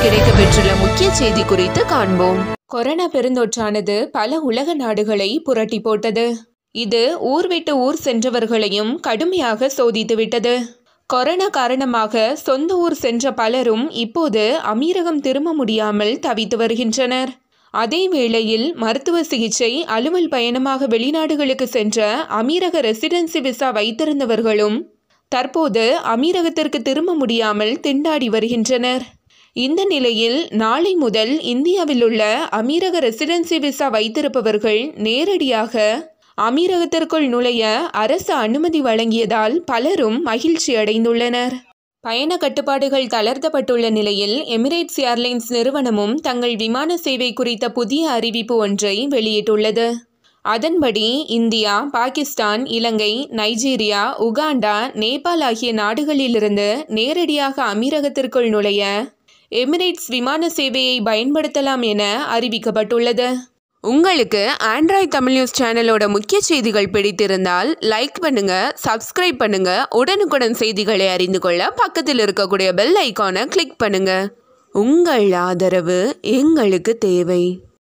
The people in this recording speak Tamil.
கிடைக்கப்பெற்றுள்ள முக்கிய செய்தி குறித்து காண்போம் கொரோனா பெருந்தொற்றானது பல உலக நாடுகளை புரட்டி போட்டது இது ஊர் விட்டு ஊர் சென்றவர்களையும் கடுமையாக சோதித்துவிட்டது கொரோனா காரணமாக சொந்த ஊர் சென்ற பலரும் இப்போது அமீரகம் திரும்ப முடியாமல் தவித்து வருகின்றனர் அதே வேளையில் மருத்துவ சிகிச்சை அலுவல் பயணமாக வெளிநாடுகளுக்கு சென்ற அமீரக ரெசிடென்சி விசா வைத்திருந்தவர்களும் தற்போது அமீரகத்திற்கு திரும்ப முடியாமல் திண்டாடி வருகின்றனர் இந்த நிலையில் நாளை முதல் இந்தியாவில் உள்ள அமீரக ரெசிடென்சி விசா வைத்திருப்பவர்கள் நேரடியாக அமீரகத்திற்குள் நுழைய அரசு அனுமதி வழங்கியதால் பலரும் மகிழ்ச்சி அடைந்துள்ளனர் பயண கட்டுப்பாடுகள் தளர்த்தப்பட்டுள்ள நிலையில் எமிரேட்ஸ் ஏர்லைன்ஸ் நிறுவனமும் தங்கள் விமான சேவை குறித்த புதிய அறிவிப்பு ஒன்றை வெளியிட்டுள்ளது அதன்படி India Pakistan Ilangai Nigeria Uganda Nepal ஆகிய நாடுகளிலிருந்து நேரடியாக அமீரகத்திற்குள் நுழைய எமிரேட்ஸ் விமான சேவையை பயன்படுத்தலாம் என அறிவிக்கப்பட்டுள்ளது உங்களுக்கு ஆண்ட்ராய்ட் தமிழ் நியூஸ் சேனலோட முக்கிய செய்திகள் பிடித்திருந்தால் லைக் பண்ணுங்க சப்ஸ்கிரைப் பண்ணுங்க உடனுக்குடன் செய்திகளை அறிந்து கொள்ள பக்கத்தில் இருக்கக்கூடிய பெல் ஐக்கானை கிளிக் பண்ணுங்க உங்கள் ஆதரவு எங்களுக்கு தேவை